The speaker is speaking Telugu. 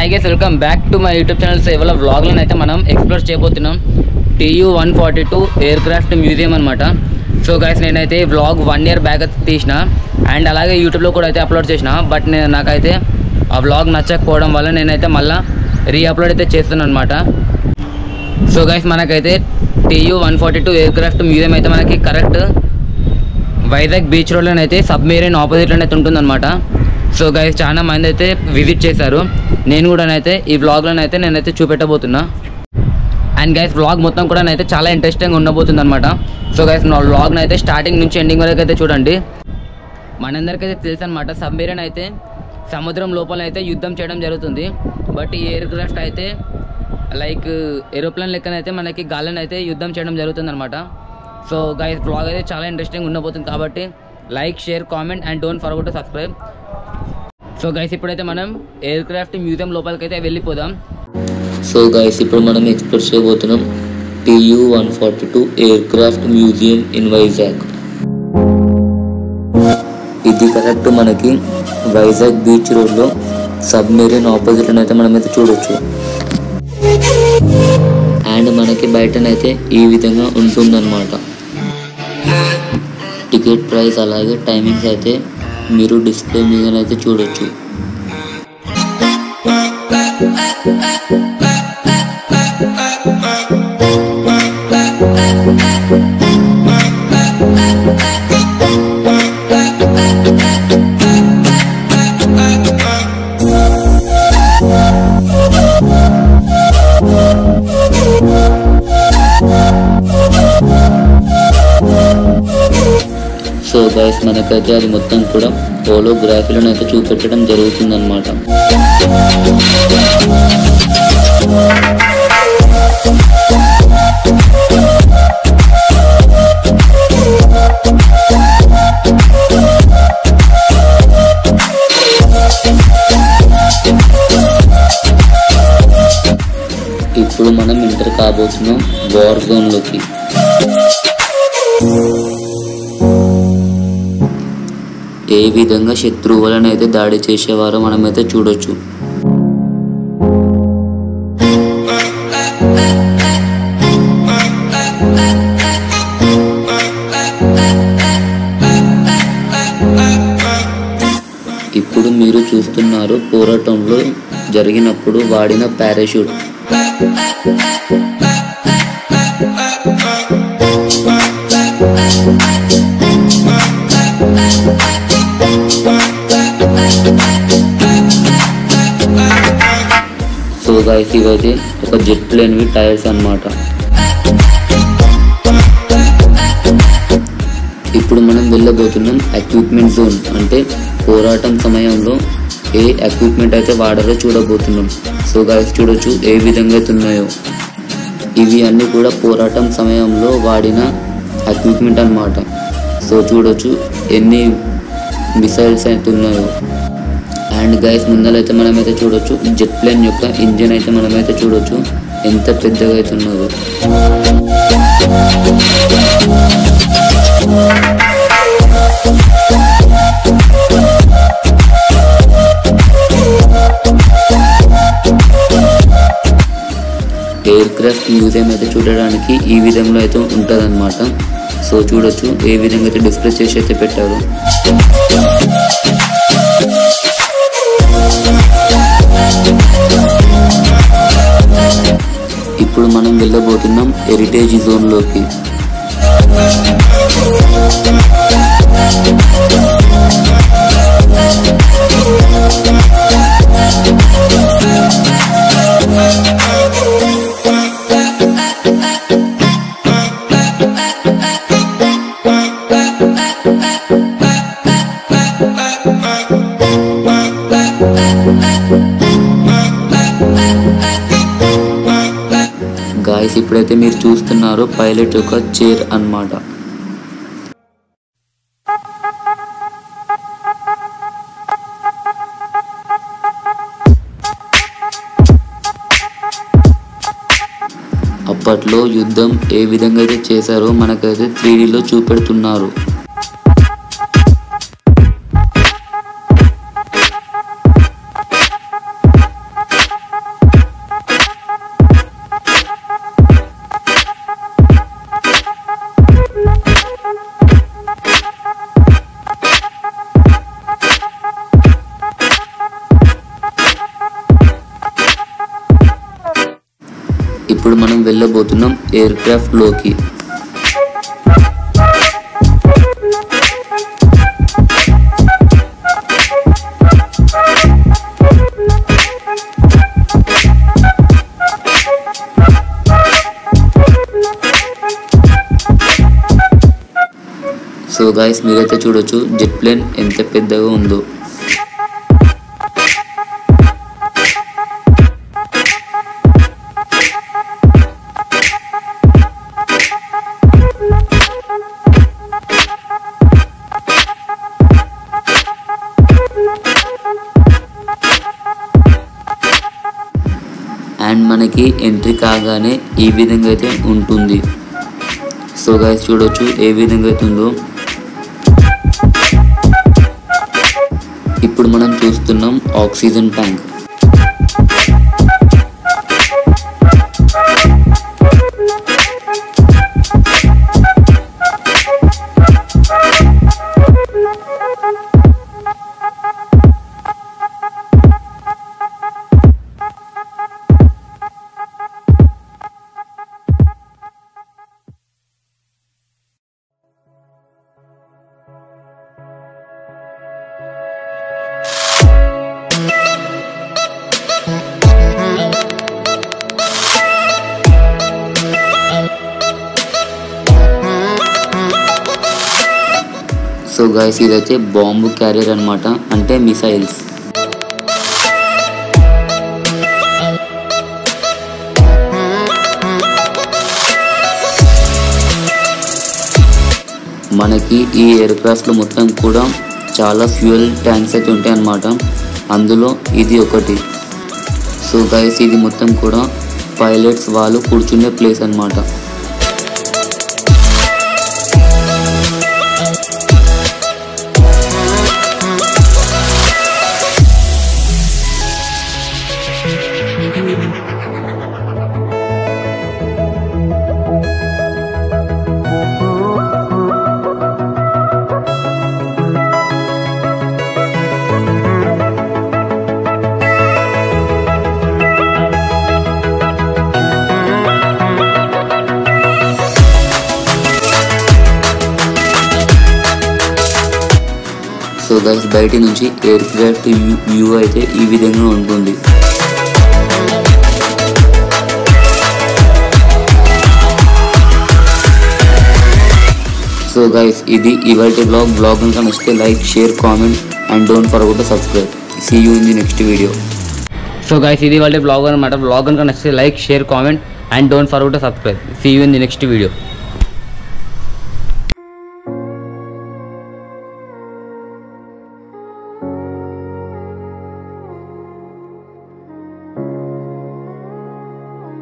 hi guys welcome back to my YouTube channel సేవల వ్లాగ్లను అయితే మనం ఎక్స్ప్లోర్ చేయబోతున్నాం TU one forty two aircraft museum అనమాట సో గైస్ నేనైతే వ్లాగ్ వన్ ఇయర్ బ్యాక్ అయితే తీసిన అండ్ అలాగే యూట్యూబ్లో కూడా అయితే అప్లోడ్ చేసిన బట్ నేను నాకైతే ఆ వ్లాగ్ నచ్చకపోవడం వల్ల నేనైతే మళ్ళీ రీ అప్లోడ్ అయితే చేస్తున్నాను అనమాట సో గైస్ మనకైతే TU one forty two aircraft museum అయితే మనకి కరెక్ట్ వైజాగ్ బీచ్ రోడ్లోనే అయితే సబ్మెరీన్ ఆపోజిట్లోనే అయితే ఉంటుందన్నమాట సో గైస్ చాలా మంది అయితే విజిట్ చేశారు నేను కూడా అయితే ఈ వ్లాగ్లోనే అయితే నేనైతే చూపెట్టబోతున్నా అండ్ గైస్ వ్లాగ్ మొత్తం కూడా అయితే చాలా ఇంట్రెస్టింగ్ ఉండబోతుంది అనమాట సో గైస్ నా వ్లాగ్ని అయితే స్టార్టింగ్ నుంచి ఎండింగ్ వరకు అయితే చూడండి మనందరికైతే తెలుసు అనమాట సబ్మెరీన్ అయితే సముద్రం లోపల అయితే యుద్ధం చేయడం జరుగుతుంది బట్ ఈ ఎయిర్ క్రాఫ్ట్ అయితే లైక్ ఏరోప్లేన్ లెక్కన అయితే మనకి గాలిని అయితే యుద్ధం చేయడం జరుగుతుంది అనమాట సో గైస్ బ్లాగ్ అయితే చాలా ఇంట్రెస్టింగ్ ఉండబోతుంది కాబట్టి like share comment and don't forgot to subscribe so guys ఇప్పుడైతే మనం ఎయిర్ క్రాఫ్ట్ మ్యూజియం లోపలికి అయితే వెళ్ళిపోదాం సో గైస్ ఇప్పుడు మనం ఎక్స్ప్లోర్ చేయబోతున్నాం TU one forty two aircraft museum in Vizag ఇది కరెక్ట్ మనకి వైజాగ్ బీచ్ రోడ్లో సబ్మెరీన్ ఆపోజిట్ అయితే మనమైతే చూడొచ్చు అండ్ మనకి బయటనైతే ఈ విధంగా ఉంటుందన్నమాట టికెట్ ప్రైస్ అలాగే టైమింగ్స్ అయితే మీరు డిస్ప్లే మీద అయితే చూడొచ్చు సో గైస్ మనకైతే అది మొత్తం కూడా హోలోగ్రఫీలను అయితే చూపెట్టడం జరుగుతుందన్నమాట ఇప్పుడు మనం ఎంటర్ కాబోతున్నాం వార్ జోన్లోకి ఏ విధంగా శత్రువులను అయితే దాడి చేసేవారో మనమైతే చూడొచ్చు ఇప్పుడు మీరు చూస్తున్నారు పోరాటంలో జరిగినప్పుడు వాడిన పారాషూట్ సో గైస్ ఇవైతే ఒక జెట్ ప్లేన్వి టైర్స్ అన్నమాట ఇప్పుడు మనం వెళ్ళబోతున్నాం ఎక్విప్మెంట్ జోన్ అంటే పోరాటం సమయంలో ఏ ఎక్విప్మెంట్ అయితే వాడారో చూడబోతున్నాం సో గైస్ చూడొచ్చు ఏ విధంగా అయితే ఉన్నాయో ఇవి అన్నీ కూడా పోరాటం సమయంలో వాడిన ఎక్విప్మెంట్ అన్నమాట సో చూడొచ్చు ఎన్ని మిసైల్స్ అయితే ఉన్నాయో అండ్ గైస్ ముందరైతే మనమైతే చూడొచ్చు జెట్ ప్లేన్ యొక్క ఇంజిన్ అయితే మనమైతే చూడొచ్చు ఎంత పెద్దగా అయితే ఉన్నదో ఎయిర్ క్రాఫ్ట్ మ్యూజియం అయితే చూడడానికి ఈ విధంలో అయితే ఉంటుందన్నమాట సో చూడొచ్చు ఏ విధంగా అయితే డిస్ప్లే చేసి అయితే పెట్టారు ఇప్పుడు మనం వెళ్ళబోతున్నాం హెరిటేజ్ జోన్లోకి గాయస్ ఇప్పుడైతే మీరు చూస్తున్నారు పైలట్ యొక్క చైర్ అన్నమాట అప్పట్లో యుద్ధం ఏ విధంగా అయితే చేశారో మనకైతే త్రీడీలో చూపెడుతున్నారు ఇప్పుడు మనం వెళ్ళబోతున్నాం ఎయిర్ క్రాఫ్ట్ లోకి సో గాయస్ మీరైతే చూడొచ్చు జెట్ ప్లేన్ ఎంత పెద్దగా ఉందో అండ్ మనకి ఎంట్రీ కాగానే ఈ విధంగా అయితే ఉంటుంది సో గైస్ చూడొచ్చు ఏ విధంగా అయితే ఉందో ఇప్పుడు మనం చూస్తున్నాం ఆక్సిజన్ ట్యాంక్ సో గాయస్ ఇదైతే బాంబు క్యారియర్ అన్నమాట అంటే మిసైల్స్ మనకి ఈ ఎయిర్ క్రాఫ్ట్లో మొత్తం కూడా చాలా ఫ్యూయల్ ట్యాంక్స్ అయితే ఉంటాయి అన్నమాట అందులో ఇది ఒకటి సో గైస్ ఇది మొత్తం కూడా పైలట్స్ వాళ్ళు కూర్చునే ప్లేస్ అన్నమాట సో గైస్ బయట నుంచి ఎయిర్ క్రాఫ్ట్ వ్యూ అయితే ఈ విధంగా ఉంటుంది సో గైస్ ఇది ఇవాళ బ్లాగ్ బ్లాగ్ కనుక నచ్చితే like share comment and don't forget to subscribe see you in the next video so guys ఇది వాళ్ళ బ్లాగ్ అనమాట బ్లాగ్ కనుక నచ్చితే like share comment and don't forget to subscribe see you in the next video